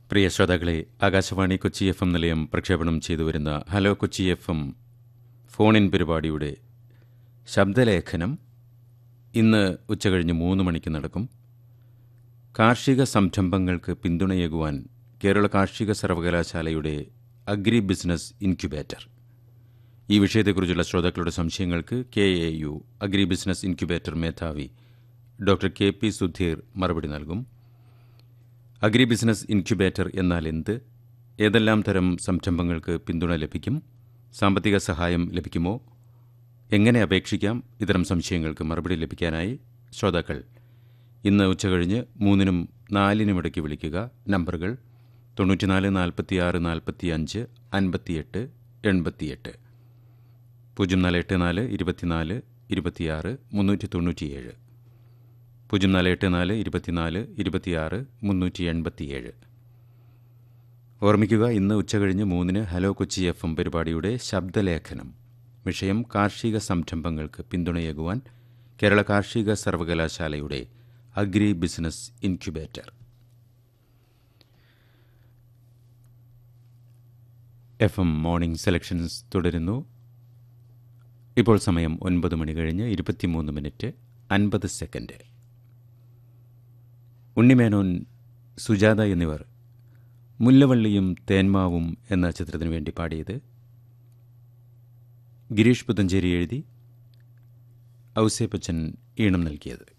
പ്രിയ ശ്രോതാക്കളെ Akashvani Kochi FM M നിലയം പ്രക്ഷേപണം ചെയ്തു വരുന്ന hello Kochi FM phone in ഇൻ പരിപാടിയുടെ ശബ്ദലേഖനം ഇന്ന് ഉച്ചകഴിഞ്ഞ് മൂന്ന് മണിക്ക് നടക്കും കാർഷിക സംരംഭങ്ങൾക്ക് പിന്തുണയേകുവാൻ കേരള കാർഷിക സർവകലാശാലയുടെ അഗ്രി ബിസിനസ് ഇൻക്യുബേറ്റർ ഈ വിഷയത്തെക്കുറിച്ചുള്ള ശ്രോതാക്കളുടെ സംശയങ്ങൾക്ക് K A U agri business incubator മേധാവി ഡോക്ടർ കെ പി സുധീർ മറുപടി നൽകും അഗ്രി ബിസിനസ് ഇൻക്യുബേറ്റർ എന്നാൽ എന്ത് ഏതെല്ലാം തരം സംരംഭങ്ങൾക്ക് പിന്തുണ ലഭിക്കും സാമ്പത്തിക സഹായം ലഭിക്കുമോ എങ്ങനെ അപേക്ഷിക്കാം ഇത്തരം സംശയങ്ങൾക്ക് മറുപടി ലഭിക്കാനായി ശ്രോതാക്കൾ ഇന്ന് ഉച്ചകഴിഞ്ഞ് മൂന്നിനും നാലിനുമിടയ്ക്ക് വിളിക്കുക നമ്പറുകൾ തൊണ്ണൂറ്റിനാല് നാൽപ്പത്തിയാറ് നാൽപ്പത്തി അഞ്ച് അൻപത്തിയെട്ട് എൺപത്തിയെട്ട് പൂജ്യം നാല് എട്ട് നാല് ഇരുപത്തിനാല് ഇരുപത്തിയാറ് മുന്നൂറ്റി തൊണ്ണൂറ്റിയേഴ് പൂജ്യം നാല് എട്ട് നാല് ഇരുപത്തിനാല് ഇരുപത്തിയാറ് മുന്നൂറ്റി എൺപത്തിയേഴ് ഓർമ്മിക്കുക ഇന്ന് ഉച്ചകഴിഞ്ഞ് മൂന്നിന് ഹലോ കൊച്ചി എഫ് എം പരിപാടിയുടെ ശബ്ദലേഖനം വിഷയം കാർഷിക സംരംഭങ്ങൾക്ക് പിന്തുണയേകുവാൻ കേരള കാർഷിക സർവകലാശാലയുടെ agri business incubator F M morning selections തുടരുന്നു ഇപ്പോൾ സമയം ഒൻപത് മണി കഴിഞ്ഞ് ഇരുപത്തിമൂന്ന് മിനിറ്റ് അൻപത് സെക്കൻഡ് ഉണ്ണിമേനോൻ സുജാത എന്നിവർ മുല്ലവള്ളിയും തേന്മാവും എന്ന ചിത്രത്തിനു വേണ്ടി പാടിയത് ഗിരീഷ് പുത്തഞ്ചേരി എഴുതി ഔസേപ്പച്ചൻ ഈണം നൽകിയത്